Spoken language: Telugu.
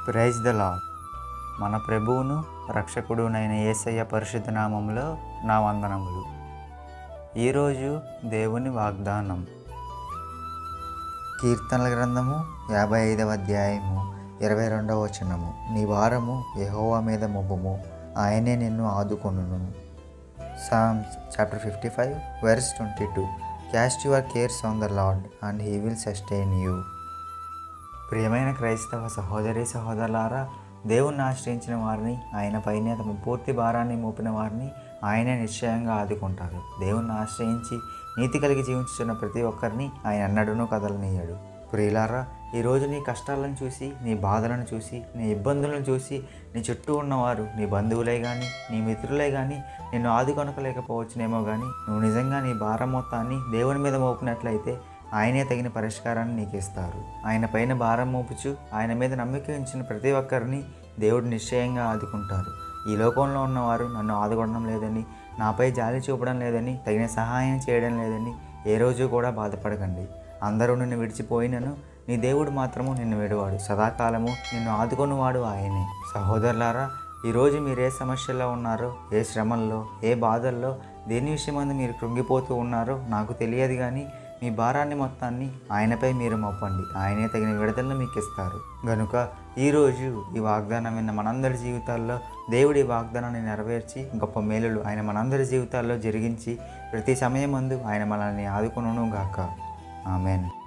ప్రైజ్ ద లా మన ప్రభువును రక్షకుడునైన యేసయ్య పరిశుద్ధ నామంలో నా వందనములు ఈరోజు దేవుని వాగ్దానం కీర్తనల గ్రంథము యాభై ఐదవ అధ్యాయము ఇరవై రెండవ వచనము నీ వారము యెహోవా మీద మొబ్బము ఆయనే నిన్ను ఆదుకొనును Psalms chapter fifty five verse twenty two cast your cares on the Lord and he will sustain you ప్రియమైన క్రైస్తవ సహోదరి సహోదరులారా దేవుణ్ణి ఆశ్రయించిన వారిని ఆయన పైన తమ పూర్తి భారాన్ని మోపిన వారిని ఆయనే నిశ్చయంగా ఆదుకుంటారు దేవుణ్ణి ఆశ్రయించి నీతి కలిగి జీవించుతున్న ప్రతి ఒక్కరిని ఆయన అన్నడును కదలనీయడు ప్రియులారా ఈరోజు నీ కష్టాలను చూసి నీ బాధలను చూసి నీ ఇబ్బందులను చూసి నీ చుట్టూ ఉన్నవారు నీ బంధువులే కానీ నీ మిత్రులే కానీ నిన్ను ఆదుకొనకలేకపోవచ్చునేమో కానీ నువ్వు నిజంగా నీ భారం మొత్తాన్ని దేవుని మీద మోపినట్లయితే ఆయనే తగిన పరిష్కారాన్ని నీకు ఇస్తారు ఆయన పైన భారం మోపుచు ఆయన మీద నమ్మిక ఉంచిన ప్రతి ఒక్కరిని దేవుడు నిశ్చయంగా ఆదుకుంటారు ఈ లోకంలో ఉన్నవారు నన్ను ఆదుకోవడం లేదని నాపై జాలి చూపడం లేదని తగిన సహాయం చేయడం లేదని ఏ రోజు కూడా బాధపడకండి అందరూ నిన్ను విడిచిపోయినను నీ దేవుడు మాత్రము నిన్ను విడవాడు సదాకాలము నిన్ను ఆదుకొనివాడు ఆయనే సహోదరులారా ఈరోజు మీరు ఏ సమస్యల్లో ఉన్నారో ఏ శ్రమల్లో ఏ బాధల్లో దేని విషయమందు మీరు కృంగిపోతూ ఉన్నారో నాకు తెలియదు కానీ మీ భారాన్ని మొత్తాన్ని ఆయనపై మీరు మోపండి ఆయనే తగిన విడుదలను మీకు ఇస్తారు గనుక ఈరోజు ఈ వాగ్దానం విన్న మనందరి జీవితాల్లో దేవుడి ఈ వాగ్దానాన్ని నెరవేర్చి గొప్ప మేలులు ఆయన మనందరి జీవితాల్లో జరిగించి ప్రతి సమయమందు ఆయన మనల్ని ఆదుకొనును గాక ఆమెన్